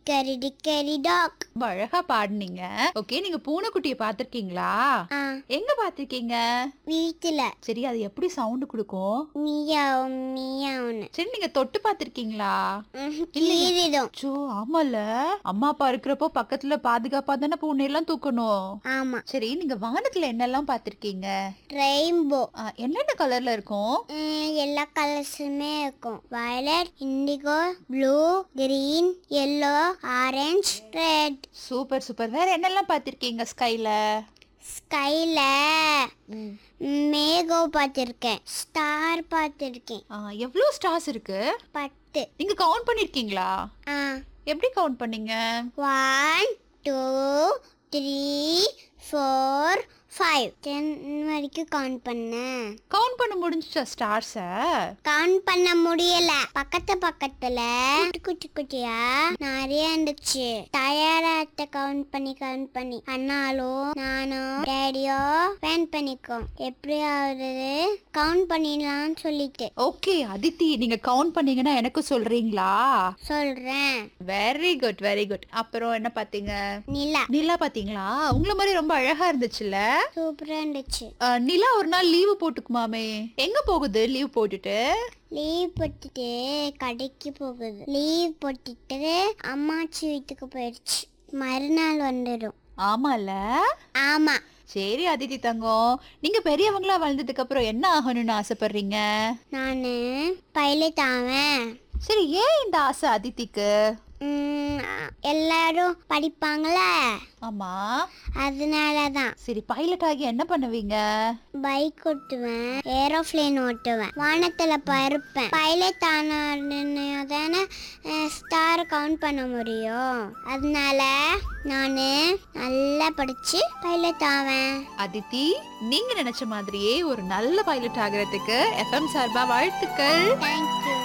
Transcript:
டிக்கரி டிக்கரி talk ரொம்ப அழகா பாடுனீங்க okay நீங்க பூனைக்குட்டியை பார்த்திருக்கீங்களா ஆ எங்க பார்த்திருக்கீங்க வீட்டுல சரி அது எப்படி சவுண்ட் கொடுக்கும் மியாவ் மியாவ்னு சரி நீங்க தொட்டு பார்த்திருக்கீங்களா கீறிடும் சோ ஆமால அம்மா அப்பா இருக்கிறப்போ பக்கத்துல பாதுகாப்பா தானே பூனை எல்லாம் தூக்கணும் ஆமா சரி நீங்க வானத்துல என்னெல்லாம் பார்த்திருக்கீங்க ரெயின்போ ஆ, என்னென்ன கலர்ல இருக்கும் எல்லா கலர்ஸுமே இருக்கும் violet indigo blue green yellow orange red super super வேற என்னெல்லாம் பார்த்திருக்கீங்க ஸ்கைல ஸ்கைல மேகம் பார்த்துருக்கேன் ஸ்டார் பார்த்துருக்கேன் எவ்வளோ ஸ்டார்ஸ் இருக்கு பத்து நீங்க கவுண்ட் பண்ணிருக்கீங்களா ஆ எப்படி கவுண்ட் பண்ணீங்க one two three four five ten வரைக்கும் கவுண்ட் பண்ணேன் கவுண்ட் பண்ண முடிஞ்சுச்சா ஸ்டார்ஸ கவுண்ட் பண்ண முடியல பக்கத்து பக்கத்துல குட்டி குட்டி குட்டியா நிறைய இருந்துச்சு டயர்டாட்ட கவுண்ட் பண்ணி கவுண்ட் பண்ணி அண்ணாலும் நானும் டேடியோ பேன் பண்ணிக்கோம் எப்படியாவது கவுண்ட் பண்ணிடலாம்னு சொல்லிட்டு ஓகே அதித்தி நீங்க கவுண்ட் பண்ணீங்கன்னா எனக்கு சொல்றீங்களா சொல்றேன் வெரி குட் வெரி குட் அப்புறம் என்ன பாத்தீங்க நிலா நிலா பாத்தீங்களா உங்கள மாதிரி ரொம்ப அழகா இருந்துச்சுல்ல சூப்பரா இருந்துச்சு அஹ், நிலா ஒரு நாள் லீவு போட்டுக்குமாமே எங்க போகுது லீவ் போட்டுட்டு லீவ் போட்டுட்டு கடைக்கு போகுது லீவ் போட்டுட்டு அம்மாச்சி வீட்டுக்கு போயிடுச்சு மறுநாள் வந்துடும் ஆமால ஆமா சரி அதித்தி தங்கம் நீங்க பெரியவங்களா வளர்ந்ததுக்கு அப்புறம் என்ன ஆகணும்னு ஆசைப்படுறீங்க நானு பைலட் ஆவேன் சரி ஏன் இந்த ஆசை அதித்திக்கு உம், எல்லாரும் படிப்பாங்களே ஆமா அதனால தான் சரி பைலட் ஆகி என்ன பண்ணுவீங்க பைக் ஓட்டுவேன் ஏரோப்ளேன் ஓட்டுவேன் வானத்துல பருப்பேன் பைலட் ஆனோடனே தானே ஸ்டார் கவுண்ட் பண்ண முடியும் அதனால நான் நல்லா படிச்சு பைலட் ஆவேன் அதித்தி நீங்க நினைச்ச மாதிரியே ஒரு நல்ல பைலட் ஆகிறதுக்கு எஃப்எம் சார்பா வாழ்த்துக்கள் தேங்க்யூ